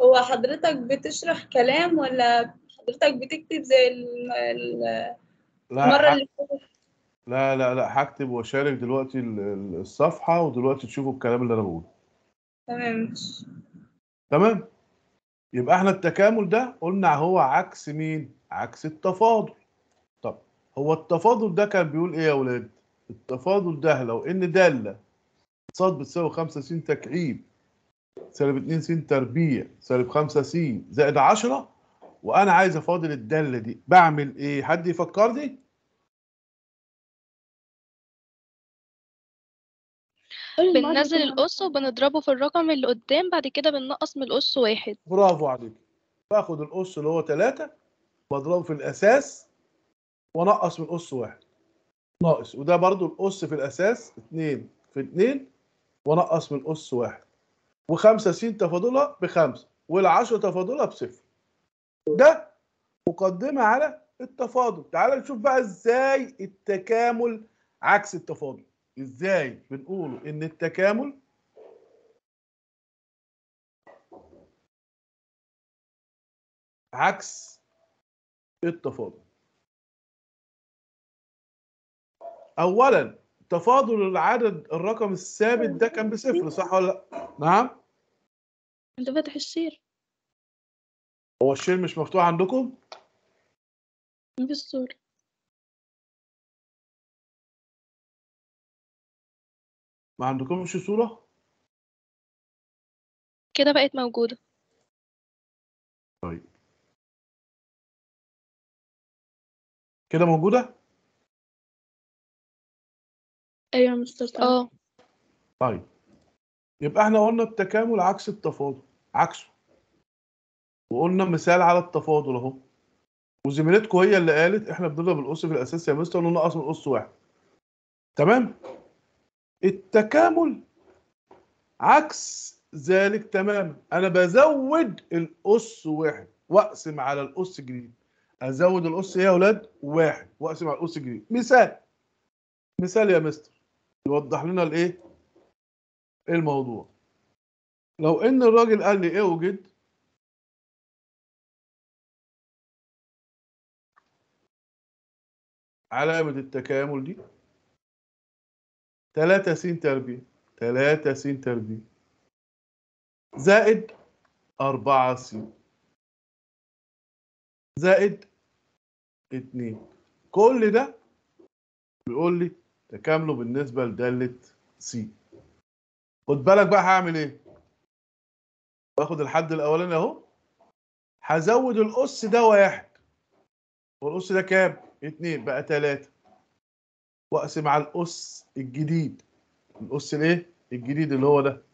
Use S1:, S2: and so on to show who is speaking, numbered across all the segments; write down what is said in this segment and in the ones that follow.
S1: هو حضرتك بتشرح كلام ولا حضرتك بتكتب زي ال- ال-
S2: لا
S1: المرة
S2: ح-
S1: اللي فاتت
S2: لا لا لا هكتب واشارك دلوقتي ال- ال- الصفحة ودلوقتي تشوفوا الكلام اللي انا بقوله
S1: تمام ماشي.
S2: تمام يبقى احنا التكامل ده قلنا هو عكس مين عكس التفاضل طب هو التفاضل ده كان بيقول ايه يا اولاد التفاضل ده لو ان دالة ص بتساوي 5 س تكعيب سالب 2 س تربيع سالب 5 س زائد 10 وانا عايز افاضل الدالة دي بعمل ايه حد يفكرني
S3: بننزل القص وبنضربه في الرقم اللي قدام بعد كده بننقص من القص واحد
S2: برافو عليك باخد القص اللي هو 3 بضربه في الاساس وانقص من قص واحد ناقص وده برضو القص في الاساس 2 في 2 وانقص من قص واحد و5 س تفاضلها بخمسة وال10 تفاضلها بصفر ده مقدمة على التفاضل تعال نشوف بقى ازاي التكامل عكس التفاضل ازاي بنقول ان التكامل عكس التفاضل اولا تفاضل العدد الرقم الثابت ده كان بصفر صح ولا لا نعم
S3: انت فاتح السير
S2: هو الشير مش مفتوح عندكم
S3: في الصورة
S2: ما عندكمش صورة
S3: كده بقت موجودة
S2: طيب كده موجودة
S4: ايوه يا مستر تمام
S3: اه
S2: طيب يبقى احنا قلنا التكامل عكس التفاضل عكسه وقلنا مثال على التفاضل اهو وزميلتكم هي اللي قالت احنا بنضرب القص في الاساس يا مستر وننقص من القص واحد تمام التكامل عكس ذلك تماما انا بزود القص واحد واقسم على القص الجديد ازود القص ايه يا اولاد واحد واقسم على القص الجديد مثال مثال يا مستر يوضح لنا الايه الموضوع لو ان الراجل قال لي ايه وجد علامة التكامل دي 3 س تربيع 3 س تربيع زائد 4 س زائد 2 كل ده بيقول لي تكامله بالنسبة لدالة س خد بالك بقى هعمل ايه باخد الحد الاولاني اهو هزود القص ده واحد والقص ده كام؟ اتنين بقى تلاتة واقسم على القص الجديد القص الايه؟ الجديد اللي هو ده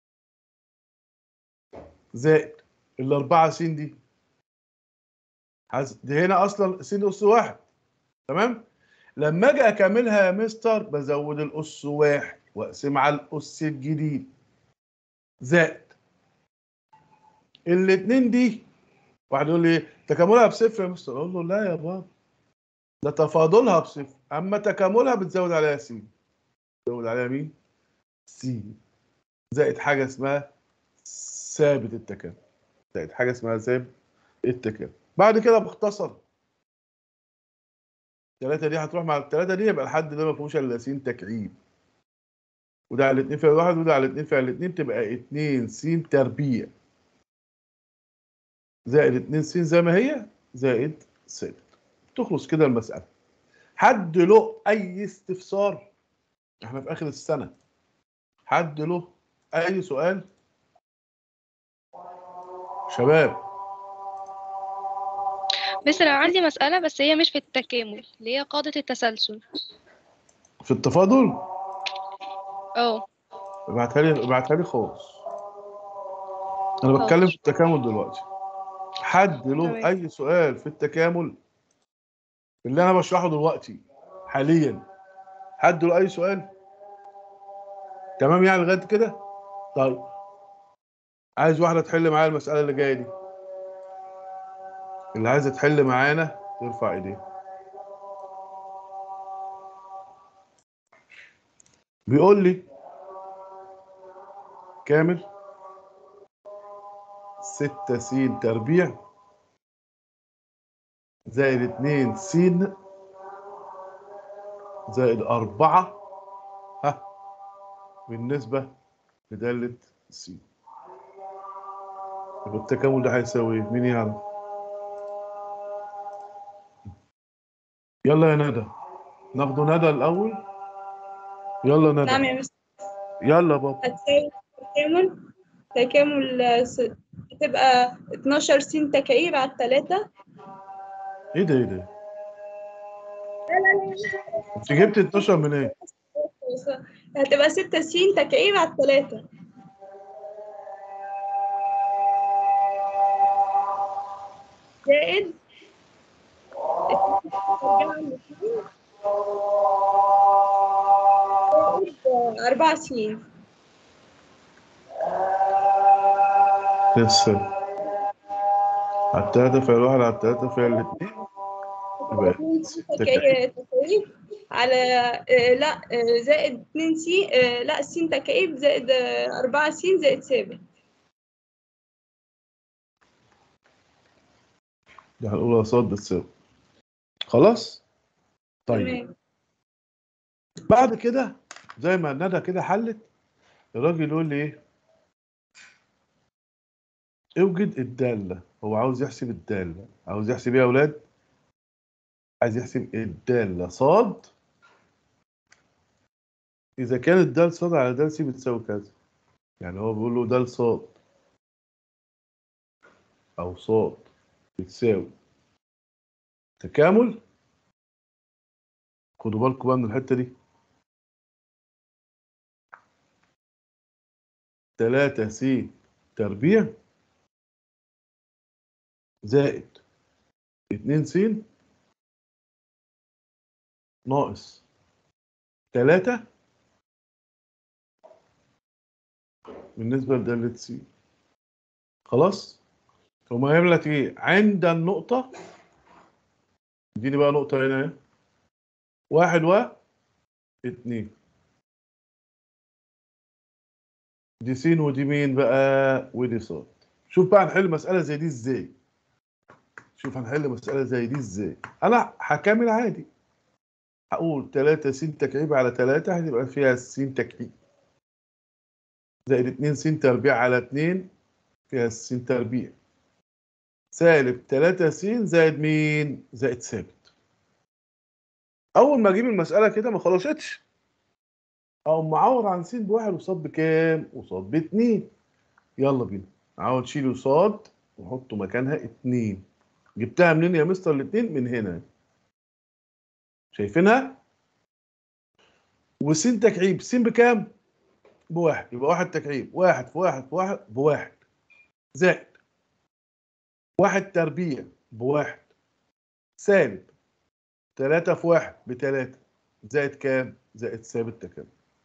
S2: زائد الأربعة س دي هز- دي هنا أصلا س أس واحد تمام؟ لما أجي أكملها يا مستر بزود الأس واحد وأقسم على الأس الجديد زائد الاتنين دي واحد يقول لي تكاملها بصفر يا مستر اقول له لا يا بابا ده تفاضلها بصفر اما تكاملها بتزود عليها س تزود عليها مين س زائد حاجه اسمها ثابت التكامل زائد حاجه اسمها ثابت التكامل بعد كده باختصر الثلاثه دي هتروح مع الثلاثه دي يبقى الحد ده ما فيهوش الا س تكعيب وده على الاثنين فعل واحد وده على الاثنين فعل الاثنين تبقى 2 س تربيع زائد 2 س زي ما هي زائد ثابت تخلص كده المسألة حد له أي استفسار احنا في آخر السنة حد له أي سؤال شباب
S3: بس انا عندي مسألة بس هي مش في التكامل اللي هي قاعدة التسلسل
S2: في التفاضل
S3: اه
S2: ابعتها لي ابعتها لي خالص أنا بتكلم في التكامل دلوقتي حد له
S3: تمام.
S2: أي سؤال في التكامل اللي أنا بشرحه دلوقتي حاليا حد له أي سؤال تمام يعني لغاية كده طيب عايز واحدة تحل معايا المسألة اللي جاية دي اللي عايزة تحل معانا ترفع ايديها بيقول لي كامل ستة س تربيع زائد اتنين س زائد أربعة ها بالنسبة لدالة س يبقى التكامل ده هيساوي ايه؟ مين يعرف؟ يلا يا ندى ناخده ندى الأول يلا
S1: نعم
S2: ندى
S1: يا مستر
S2: يلا بابا
S1: هتساوي تكامل تكامل آه، س- هتبقى 12 س تكعيب على التلاتة
S2: ايه ده ايه ده؟ انت جبت 12 من ايه؟
S1: هتبقى 6 س تكعيب على التلاتة زائد أربعة سين
S2: لسه على التلاتة فعل واحد على التلاتة فعل اتنين يبقى
S1: تكعيب تكعيب على آه، لا آه، زائد 2 سي آه، لا س تكعيب زائد آه، 4 س زائد ثابت
S2: دي هنقولها صاد بتساوي خلاص؟ طيب
S1: تمام
S2: بعد كده زي ما ندى كده حلت الراجل يقول لي ايه؟ اوجد الدالة هو عاوز يحسب الدالة عاوز يحسب ايه يا اولاد؟ عايز يحسب الدالة صاد إذا كانت دال صاد على دال سي بتساوي كذا يعني هو بيقول له دال صاد أو صاد بتساوي تكامل خدوا بالكم بقى من الحتة دي تلاتة س تربيع زائد اتنين س ناقص تلاتة بالنسبة لدالة س خلاص ثم هيعمل لك ايه عند النقطة اديني بقى نقطة هنا اهي. واحد و اتنين دي س ودي مين بقى ودي صاد شوف بقى هنحل مسألة زي دي ازاي شوف هنحل مسألة زي دي ازاي انا هكمل عادي هقول 3 س تكعيب على 3 هتبقى فيها س تكعيب زائد 2 س تربيع على 2 فيها س تربيع سالب 3 س زائد مين؟ زائد ثابت أول ما أجيب المسألة كده ما خلصتش أقوم معوض عن س بواحد وصاد بكام؟ وصاد باتنين يلا بينا عاوز شيل وصاد وحطه مكانها اتنين جبتها منين يا مستر الاتنين؟ من هنا شايفينها؟ وس تكعيب س بكام؟ بواحد يبقى واحد تكعيب واحد في واحد في واحد بواحد زائد واحد تربيع بواحد سالب تلاتة في واحد بتلاتة زائد كام؟ زائد ثابت تكامل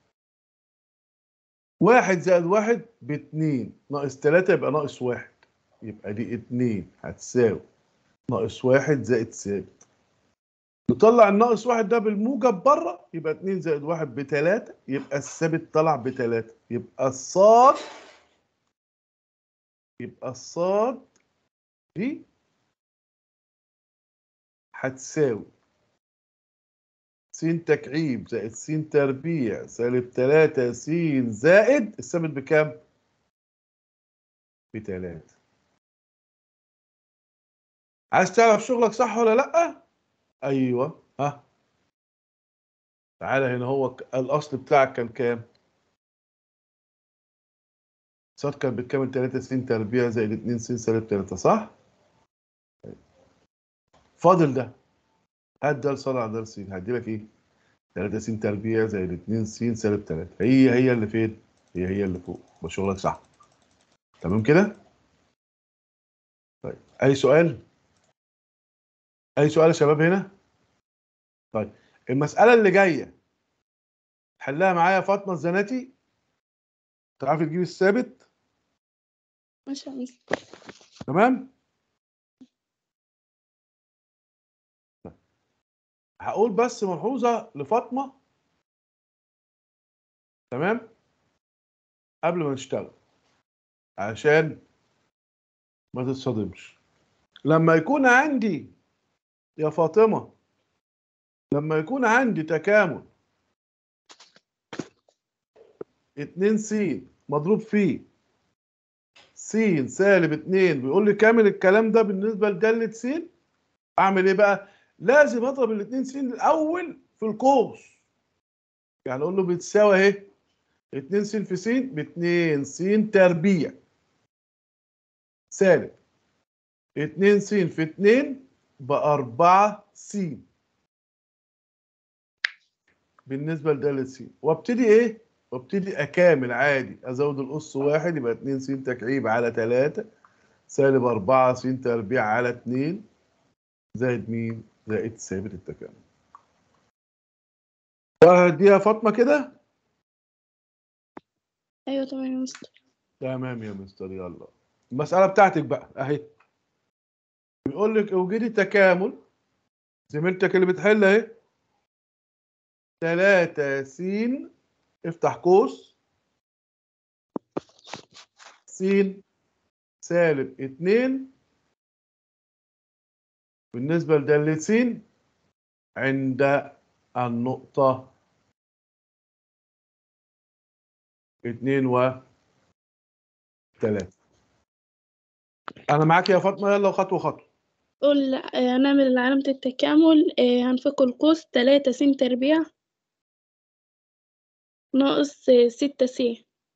S2: واحد زائد واحد باتنين ناقص تلاتة يبقى ناقص واحد يبقى دي اتنين هتساوي ناقص واحد زائد ثابت نطلع الناقص واحد ده بالموجب بره يبقى اتنين زائد واحد بتلاتة يبقى الثابت طلع بتلاتة يبقى الصاد يبقى الصاد دي هتساوي س تكعيب زائد س تربيع سالب تلاتة س زائد الثابت بكام؟ بتلاتة عايز تعرف شغلك صح ولا لأ؟ أيوه ها تعالى هنا هو ك- الأصل بتاعك كان كام؟ صاد كان بتكامل 3 س تربيع زائد 2 س سالب 3 صح؟ فاضل ده هات ده صاد على ده س هدي لك ايه؟ 3 س تربيع زائد 2 س سالب 3 هي هي اللي فين؟ هي هي اللي فوق يبقى شغلك صح تمام كده؟ طيب أي سؤال؟ أي سؤال يا شباب هنا؟ طيب المسألة اللي جاية حلها معايا فاطمة الزناتي تعرفي تجيب الثابت
S4: ماشي يا مستر
S2: تمام هقول بس ملحوظة لفاطمة تمام قبل ما نشتغل عشان ما تتصدمش لما يكون عندي يا فاطمة لما يكون عندي تكامل اتنين س مضروب فيه س سالب اتنين بيقول لي كامل الكلام ده بالنسبة لدالة س اعمل ايه بقى؟ لازم اضرب الاتنين س الاول في القوس يعني اقول له بتساوي اهي 2 س في س ب 2 س تربيع سالب 2 س في 2 ب 4 س بالنسبه لداله س وابتدي ايه؟ وابتدي اكامل عادي ازود القص واحد يبقى 2 س تكعيب على 3 سالب 4 س تربيع على 2 زائد مين؟ زائد ثابت التكامل. وهديها فاطمه كده
S4: ايوه تمام يا مستر
S2: تمام يا مستر يلا المسألة بتاعتك بقى اهي بيقول لك اوجدي تكامل زميلتك اللي بتحل اهي 3 س افتح قوس س سالب 2 بالنسبة لدالة س عند النقطة اتنين و تلاتة أنا معاك يا فاطمة يلا خطوة خطوة
S4: قول آه، هنعمل علامة التكامل آه، هنفك القوس تلاتة س تربيع ناقص آه، ستة س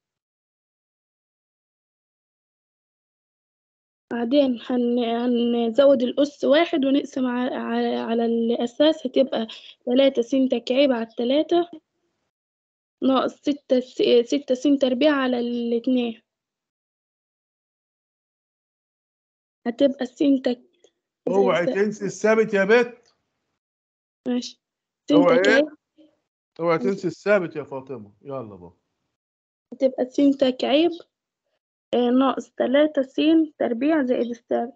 S4: بعدين هن... هنزود الأس واحد ونقسم على, على... على الأساس هتبقى تلاتة س تكعيب على التلاتة ناقص ستة س... ستة س تربيع على الاتنين هتبقى س تك
S2: اوعي
S4: زائد-
S2: تنسي الثابت يا بت
S4: ماشي س
S2: اوعي ايه؟
S4: تكعيب
S2: اوعي تنسي الثابت يا فاطمة يلا بقى
S4: هتبقى س تكعيب آه، ناقص تلاتة س تربيع زائد السالب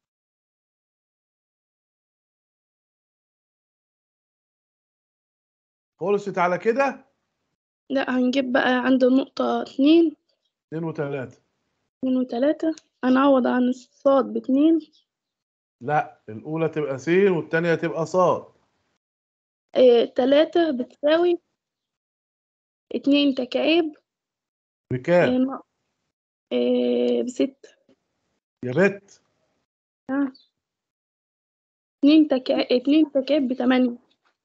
S2: خلصت على كده
S4: لا هنجيب بقى عند النقطة اتنين
S2: اتنين وتلاتة
S4: اتنين وتلاتة هنعوض عن الصاد باتنين
S2: لا الأولى تبقى س والتانية تبقى صاد
S4: آه، تلاتة بتساوي اتنين تكعيب آه،
S2: بكام
S4: ناقص- آه، بستة
S2: يا بت
S4: آه. اتنين تكعيب اتنين تكعيب بتمانية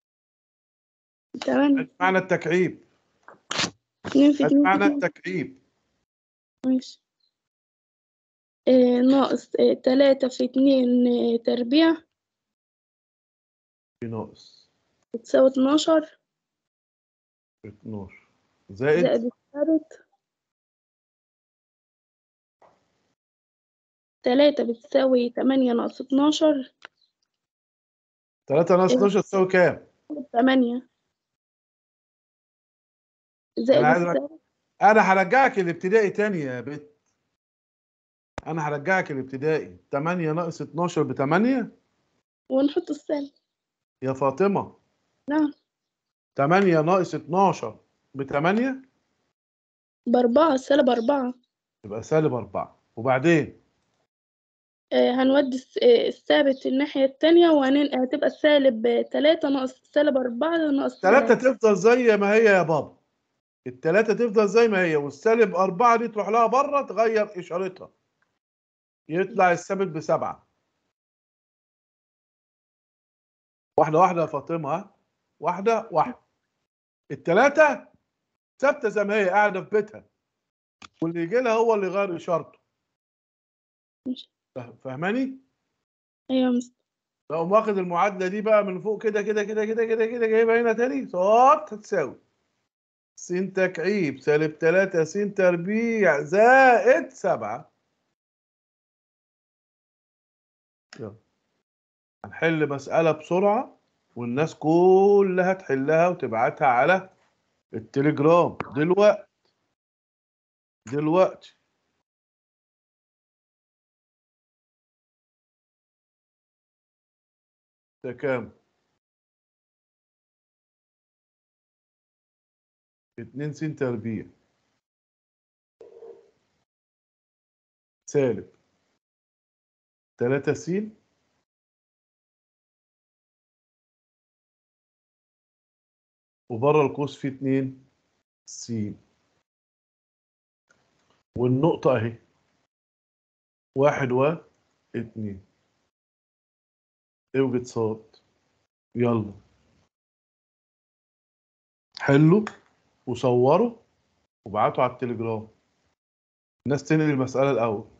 S4: تمانية
S2: معنى التكعيب
S4: اتنين في اتنين في
S2: معنى
S4: اتنين
S2: التكعيب
S4: ماشي آه، ناقص آه، تلاتة في اتنين آه، تربيع
S2: في ناقص
S4: بتساوي اتناشر
S2: 12 زائد
S4: زائد الثالث تلاتة بتساوي تمانية ناقص اتناشر
S2: 3 ناقص 12 تساوي كام؟
S4: تمانية زائد
S2: أنا عايز
S4: الثالث
S2: انا هرجعك الابتدائي تاني يا بت انا هرجعك الابتدائي 8 ناقص 12 ب 8
S4: ونحط السالب
S2: يا فاطمه
S4: نعم
S2: 8 ناقص 12 ب 8
S4: بأربعة السالب أربعة
S2: يبقى سالب 4 وبعدين
S4: آه، هنودي الس- آه، الثابت الناحية التانية وهتبقى السالب آه، تلاتة ناقص السالب أربعة ناقص
S2: 3
S4: تلاتة
S2: تفضل زي ما هي يا بابا التلاتة تفضل زي ما هي والسالب 4 دي تروح لها بره تغير اشارتها يطلع الثابت بسبعة واحدة واحدة يا فاطمة ها واحدة واحدة التلاتة ثابتة زي ما هي قاعدة في بيتها واللي يجي لها هو اللي يغير إشارته
S4: ماشي.
S2: فه- فاهماني؟
S4: أيوة يا مستر
S2: لو واخد المعادلة دي بقى من فوق كده كده كده كده كده كده جايبها هنا تاني صوت هتساوي س تكعيب سالب تلاتة س تربيع زائد سبعة يلا هنحل مسألة بسرعة والناس كلها تحلها وتبعتها على التليجرام دلوقتي دلوقتي ده كام؟ اتنين س تربيع سالب 3 س وبره القوس فيه 2 س والنقطة أهي واحد و اتنين اوجد صاد يلا حلوا وصوروا وابعتوا على التليجرام الناس تنقل المسألة الأول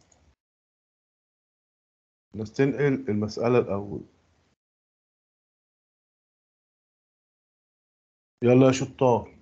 S2: الناس تنقل المسألة الأول يلا يا شطار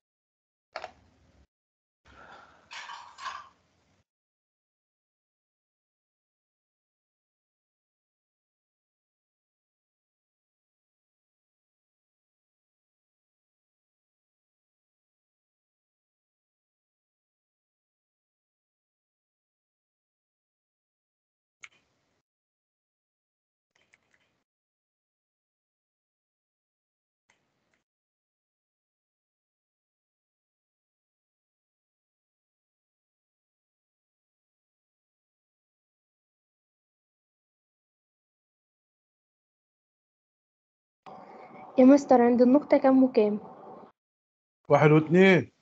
S5: يا مستر عند النقطة كام وكام
S2: واحد واتنين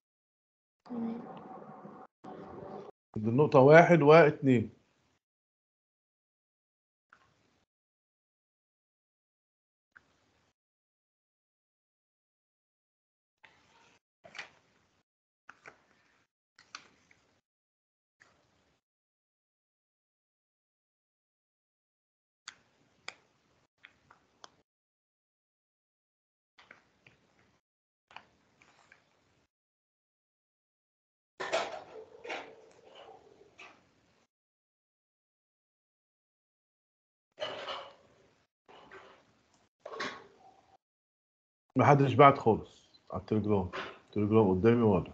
S2: عند النقطة واحد واتنين محدش بعت خالص على التليجرام التليجرام قدامي واضح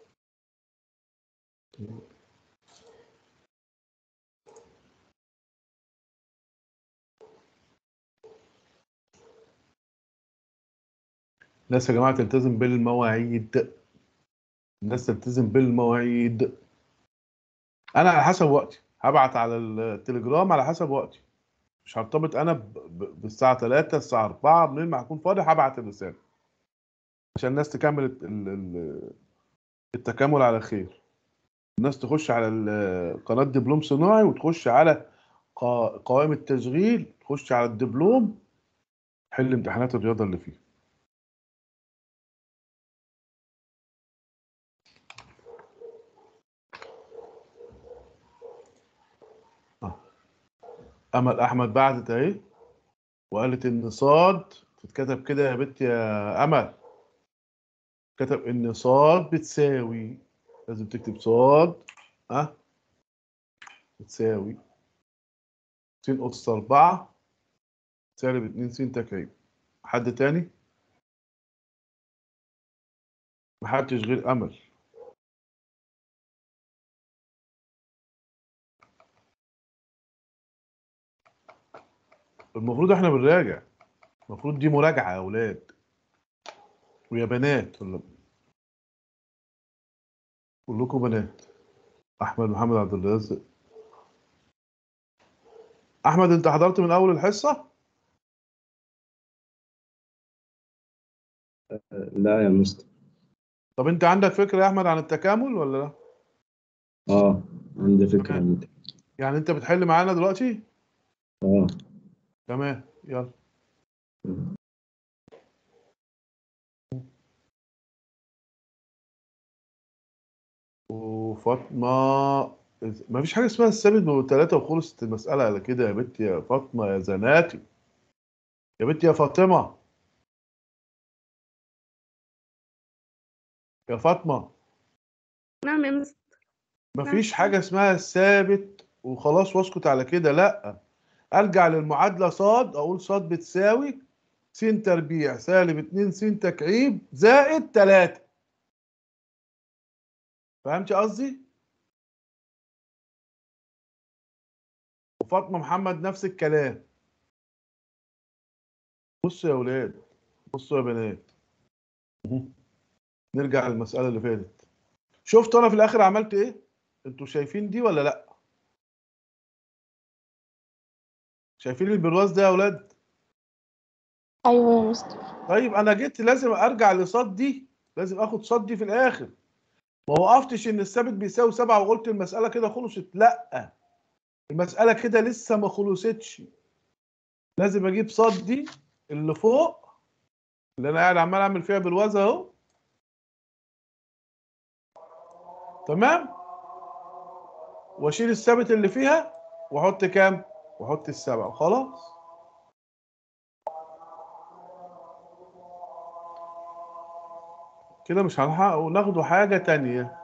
S2: الناس يا جماعة تلتزم بالمواعيد الناس تلتزم بالمواعيد أنا على حسب وقتي هبعت على التليجرام على حسب وقتي مش هرتبط أنا ب- ب- بالساعة 3 الساعة 4 منين ما هكون فاضي هبعت الرسالة عشان الناس تكمل الت- ال- ال- التكامل على خير الناس تخش على ال- قناة دبلوم صناعي وتخش على قا- قوائم التشغيل تخش على الدبلوم حل امتحانات الرياضة اللي فيه آه. أمل أحمد بعتت أهي وقالت إن صاد تتكتب كده يا بنت يا أمل كتب إن صاد بتساوي لازم تكتب صاد أه بتساوي س أس أربعة سالب اتنين س تكعيب حد تاني؟ محدش غير أمل المفروض احنا بنراجع المفروض دي مراجعة يا أولاد ويا بنات ولا كلكم بنات أحمد محمد عبد الرازق أحمد أنت حضرت من أول الحصة؟
S6: لا يا مستر
S2: طب أنت عندك فكرة يا أحمد عن التكامل ولا لا؟
S6: اه عندي فكرة انت
S2: يعني أنت بتحل معانا دلوقتي؟
S6: اه
S2: تمام يلا وفاطمة ما فيش حاجة اسمها الثابت بثلاثة وخلصت المسألة على كده يا بنت يا فاطمة يا زناتي يا بنت يا فاطمة يا فاطمة
S1: نعم يا مستر
S2: مفيش حاجة اسمها الثابت وخلاص واسكت على كده لا ارجع للمعادلة صاد اقول صاد بتساوي س تربيع سالب 2 س تكعيب زائد 3 فهمت قصدي؟ وفاطمة محمد نفس الكلام بصوا يا ولاد بصوا يا بنات نرجع للمسألة اللي فاتت شفتوا انا في الاخر عملت ايه؟ انتوا شايفين دي ولا لا؟ شايفين البرواز ده يا اولاد
S5: أيوة يا مستر
S2: طيب انا جيت لازم ارجع لصاد دي لازم اخد صاد دي في الاخر ما وقفتش ان الثابت بيساوي سبعة وقلت المسألة كده خلصت لا المسألة كده لسه ما خلصتش لازم اجيب صاد دي اللي فوق اللي انا قاعد عمال اعمل فيها بالوزن اهو تمام واشيل الثابت اللي فيها واحط كام واحط السبعة وخلاص كده مش هنحقق وناخده حاجة تانية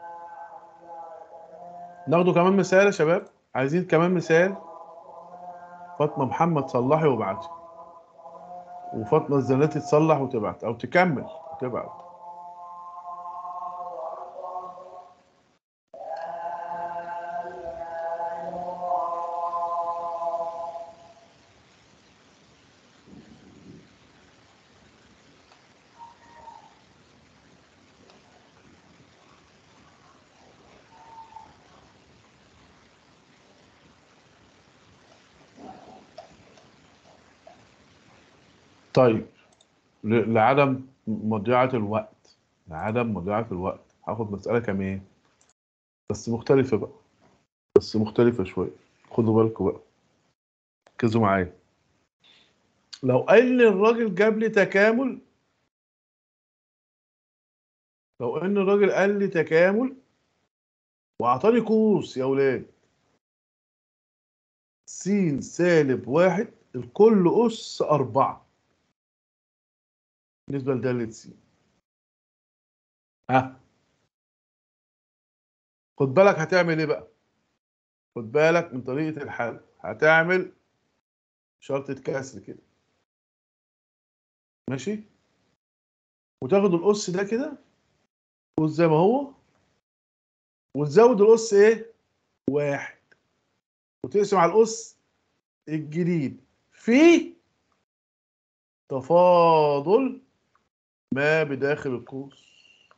S2: ناخده كمان مثال يا شباب عايزين كمان مثال فاطمة محمد صلحي وابعتي وفاطمة الزناتي تصلح وتبعت أو تكمل وتبعت طيب ل- لعدم مضيعة الوقت لعدم مضيعة الوقت هاخد مسألة كمان بس مختلفة بقى بس مختلفة شوية خدوا بالكم بقى ركزوا معايا لو قال لي الراجل جاب لي تكامل لو ان الراجل قال لي تكامل واعطاني قوس يا ولاد س سالب واحد الكل أس أربعة بالنسبة لدالة س ها خد بالك هتعمل ايه بقى خد بالك من طريقة الحل هتعمل شرطة كسر كده ماشي وتاخد القص ده كده قص زي ما هو وتزود القص ايه واحد وتقسم على القص الجديد في تفاضل ما بداخل القوس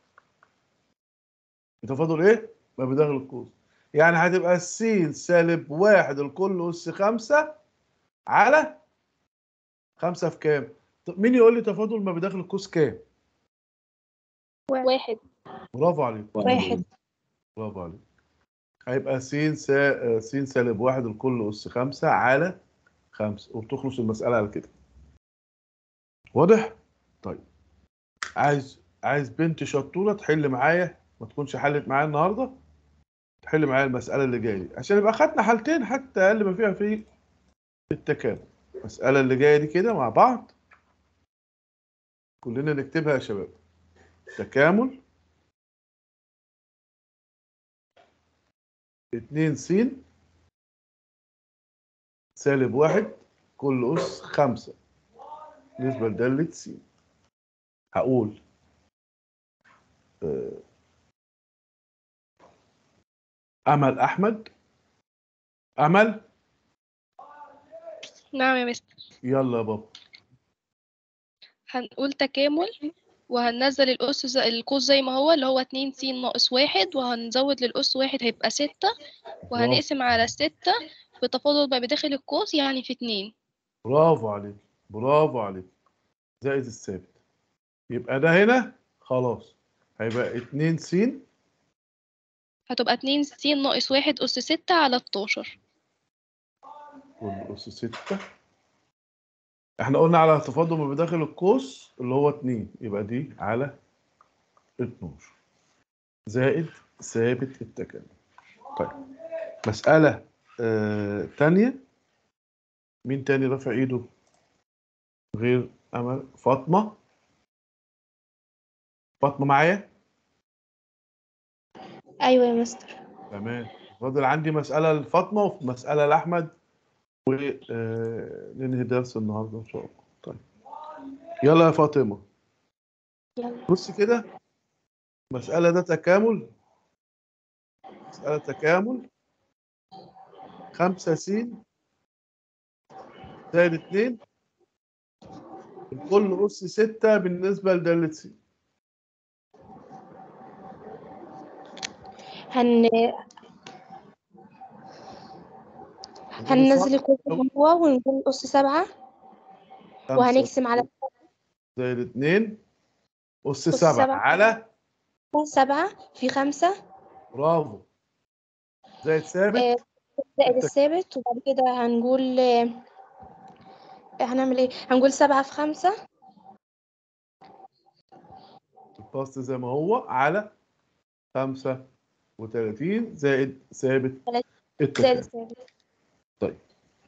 S2: تفاضل ايه ما بداخل القوس يعني هتبقى السين سالب واحد الكل أس خمسة على خمسة في كام؟ طب مين يقول لي تفاضل ما بداخل القوس كام؟
S3: واحد
S2: برافو عليك
S5: واحد
S2: برافو عليك هيبقى س سا... س سالب واحد الكل أس خمسة على خمسة وبتخلص المسألة على كده واضح؟ طيب عايز عايز بنت شطورة تحل معايا ما تكونش حلت معايا النهاردة تحل معايا المسألة اللي جاية دي عشان يبقى خدنا حالتين حتى أقل ما فيها في التكامل المسألة اللي جاية دي كده مع بعض كلنا نكتبها يا شباب تكامل اتنين س سالب واحد كل أس خمسة بالنسبة لدالة س هقول آه، أمل أحمد أمل
S3: نعم يا مستر
S2: يلا يا بابا
S3: هنقول تكامل وهننزل الأس زي القوس زي ما هو اللي هو اتنين س ناقص واحد وهنزود للأس واحد هيبقى ستة وهنقسم على الستة بتفاضل ما بداخل القوس يعني في اتنين
S2: برافو عليك برافو عليك زائد الثابت يبقى ده هنا خلاص هيبقى اتنين س
S3: هتبقى اتنين س ناقص واحد أس ستة على اتناشر
S2: كل أس ستة احنا قلنا على تفاضل ما بداخل القوس اللي هو اتنين يبقى دي على اتناشر زائد ثابت التكامل طيب مسألة آه تانية مين تاني رافع ايده غير أمل فاطمة فاطمة معايا
S5: أيوة يا مستر
S2: تمام فاضل عندي مسألة لفاطمة ومسألة لأحمد وننهي درس النهاردة إن شاء الله طيب يلا يا فاطمة
S5: يلا
S2: بص كده مسألة ده تكامل مسألة تكامل خمسة س زائد اتنين الكل أس ستة بالنسبة لدالة س
S5: هن هننزل الكل زي ما هو ونقول أس سبعة
S2: خمسة
S5: وهنقسم على
S2: زائد اتنين أس
S5: أس
S2: سبعة
S5: سبعة.
S2: على
S5: سبعة في خمسة
S2: برافو زائد ثابت
S5: آه، زائد
S2: التك-
S5: الثابت وبعد كده هنقول آه، هنعمل ايه هنقول سبعة في خمسة
S2: الباست زي ما هو على خمسة وتلاتين زائد ثابت
S5: تلاتين.
S2: التكامل
S5: زائد الثابت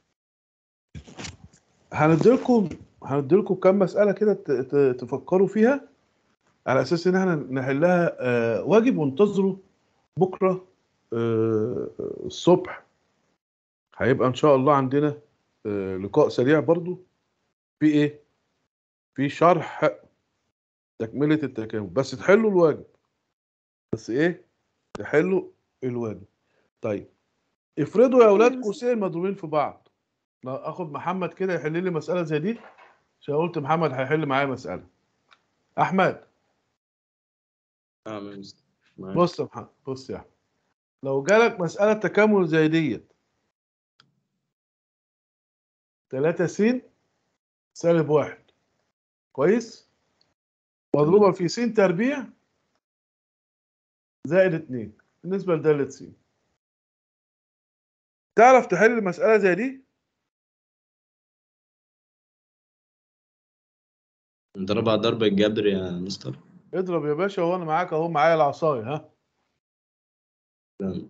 S2: هنديلكم هنديلكم كام مسألة كده ت- ت- تفكروا فيها على أساس إن احنا نحلها آه، واجب وانتظروا بكرة آه، الصبح هيبقى إن شاء الله عندنا آه، لقاء سريع برضو في إيه؟ في شرح تكملة التكامل بس تحلوا الواجب بس إيه؟ تحلوا الواجب طيب افرضوا يا أولاد قوسين مضروبين في بعض لا اخد محمد كده يحل لي مساله زي دي عشان قلت محمد هيحل معايا مساله احمد
S6: نعم يا مستر معاك.
S2: بص يا محمد بص يا احمد لو جالك مساله تكامل زي ديت 3 س سالب واحد كويس مضروبه في س تربيع زائد 2 بالنسبه لداله س تعرف تحل مساله زي دي
S6: نضربها ضرب الجبر يا مستر
S2: اضرب يا باشا وانا معاك اهو معايا العصايه ها
S6: تمام.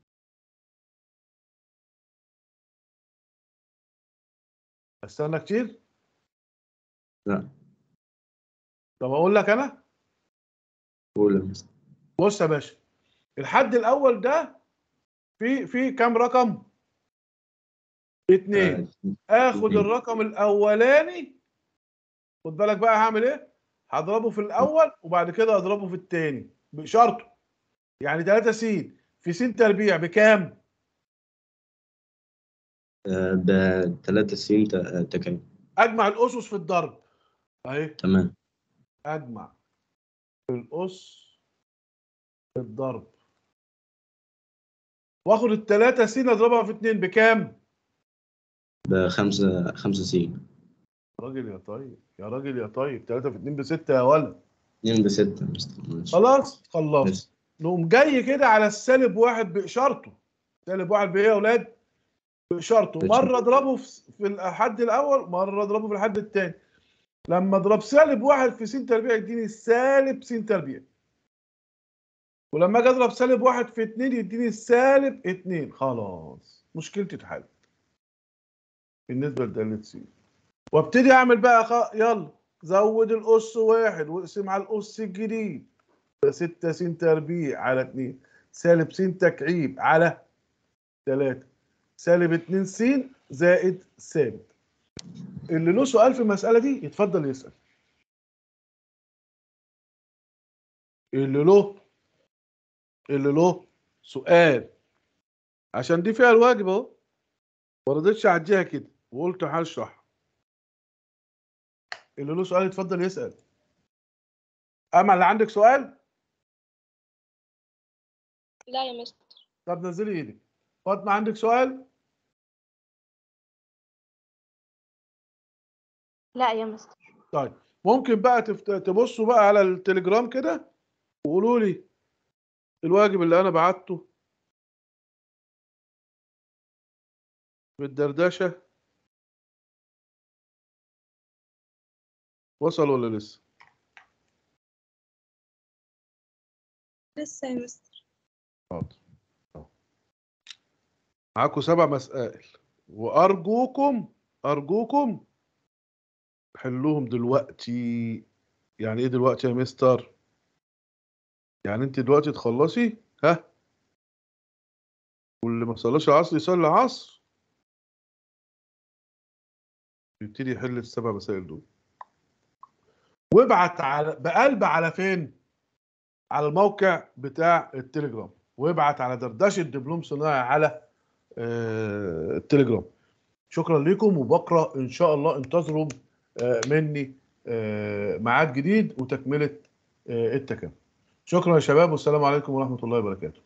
S2: استنى كتير
S6: لا
S2: طب اقول لك انا
S6: قول يا مستر
S2: بص يا باشا الحد الاول ده في في كام رقم اتنين اخد
S6: اتنين.
S2: الرقم الاولاني خد بالك بقى هعمل ايه هضربه في الاول وبعد كده اضربه في التاني بشرطه يعني 3 س في س تربيع بكام
S6: آه، ده تلاتة سين ت- آه، تكامل
S2: اجمع الاسس في الضرب اهي
S6: تمام
S2: اجمع الاس في الضرب واخد التلاتة س اضربها في اتنين بكام
S6: بخمسة خمسة سين
S2: يا راجل يا طيب يا راجل يا طيب 3 في 2 بستة يا ولد
S6: اتنين بستة يا مستر ماشي.
S2: خلاص خلصت
S6: بس.
S2: نقوم جاي كده على السالب واحد بإشارته سالب واحد بإيه يا أولاد؟ بإشارته
S6: بإشارته.
S2: مرة أضربه في في الحد الأول مرة أضربه في الحد الثاني لما أضرب سالب واحد في س تربيع يديني سالب س تربيع ولما أجي أضرب سالب واحد في اتنين يديني سالب اتنين خلاص مشكلتي اتحلت بالنسبة لدالة س وابتدي أعمل بقى خ... يلا زود الأس واحد واقسم على الأس الجديد 6 س تربيع على 2 سالب س تكعيب على 3 سالب 2 س زائد ثابت اللي له سؤال في المسألة دي يتفضل يسأل اللي له اللي له سؤال عشان دي فيها الواجب اهو ما رضيتش اعديها كده وقلت هشرح اللي له سؤال يتفضل يسأل أما اللي عندك سؤال
S3: لا يا مستر
S2: طب نزلي ايدك فاطمه عندك سؤال
S5: لا يا مستر
S2: طيب ممكن بقى تفت... تبصوا بقى على التليجرام كده وقولوا لي الواجب اللي انا بعته بالدردشه وصل ولا لسه
S1: لسه يا مستر
S2: حاضر أهو. معاكم سبع مسائل وارجوكم ارجوكم حلوهم دلوقتي يعني ايه دلوقتي يا مستر يعني انت دلوقتي تخلصي ها واللي ما صلاش العصر يصلي العصر يبتدي يحل السبع مسائل دول وابعت على بقلب على فين على الموقع بتاع التليجرام وابعت على دردشه دبلوم صناعي على آه، التليجرام شكرا لكم وبكره ان شاء الله انتظروا آه، مني آه، ميعاد جديد وتكمله آه، التكامل شكرا يا شباب والسلام عليكم ورحمه الله وبركاته